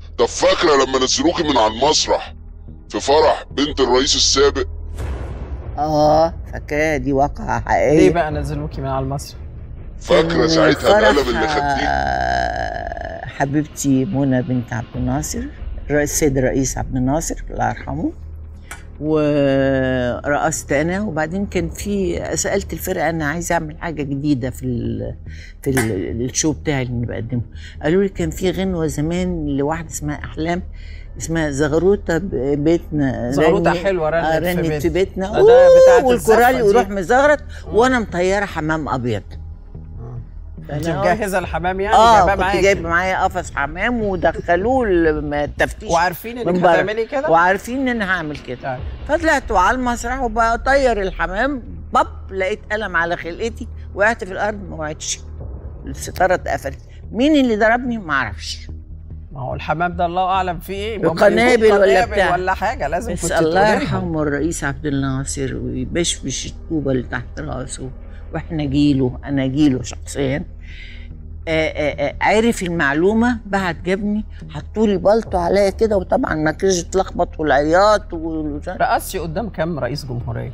طب فاكره لما نزلوكي من على المسرح في فرح بنت الرئيس السابق اه فاكراها دي واقعة ليه حقيقية بقى نزلوكي من على المسرح فاكره كان ساعتها فرح، القلم اللي خدتيه آه، حبيبتي منى بنت عبد الناصر الرئيس السيد الرئيس عبد الناصر الله يرحمه ورقصت انا وبعدين كان في سالت الفرقه انا عايزه اعمل حاجه جديده في ال في ال الشو بتاعي اللي بقدمه قالوا لي كان في غنوه زمان لواحده اسمها احلام اسمها زغروطه ب- بيتنا زغروطة رنت- حلوة رنت آه، في رنت بيت- في بيتنا ده- ده بتاعت أوه، الزفة والكورال دي. يروح مزغرط وانا مطيره حمام ابيض انت أنا مجهزه الحمام يعني اه جايباه كنت معاكي. جايب معايا قفص حمام ودخلوه الم- التفتيش وعارفين من انك بره. هتعملي كده وعارفين ان انا هعمل كده طيب. فطلعت على المسرح وبطير الحمام باب لقيت قلم على خلقتي وقعت في الارض ما وقعتش الستاره اتقفلت مين اللي ضربني ما اعرفش ما هو الحمام ده الله اعلم فيه ايه ممكن قنابل يكون ولا قنابل بتاع. ولا حاجه لازم بس كنت الله تقولي لهم. يرحمه الرئيس عبد الناصر ويبشبش الطوبه اللي تحت راسه واحنا جيله انا جيله شخصيا آه، آه، آه، عرف المعلومه بعد جابني حطوا لي بلطو عليا كده وطبعا مكياج اتلخبط والعياط و- رقصتي قدام كام رئيس جمهوريه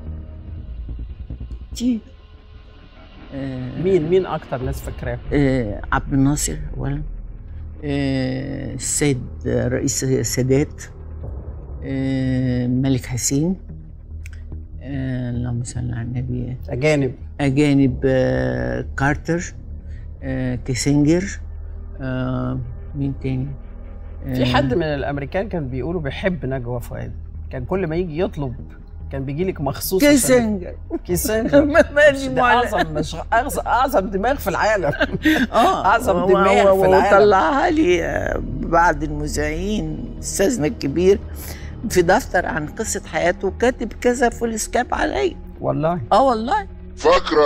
كتير آه، مين مين اكتر ناس فاكراه آه، عبد الناصر اولا آه، السيد رئيس السادات آه، ملك حسين آه، اللهم صل على النبي اجانب أجانب آه، كارتر آه، كيسنجر آه، مين تاني؟ في آه، حد من الامريكان كان بيقولوا بيحب نجوى فؤاد كان كل ما يجي يطلب كان بيجي لك مخصوص عشان- كيسنجر كيسنجر ماشي ده اعظم مش اعظم اعظم دماغ في العالم اه أعظم و- دماغ و- في العالم. وطلعها لي آه، بعض المذيعين استاذنا الكبير في دفتر عن قصه حياته وكاتب كذا فول سكاب عليا والله اه والله فاكره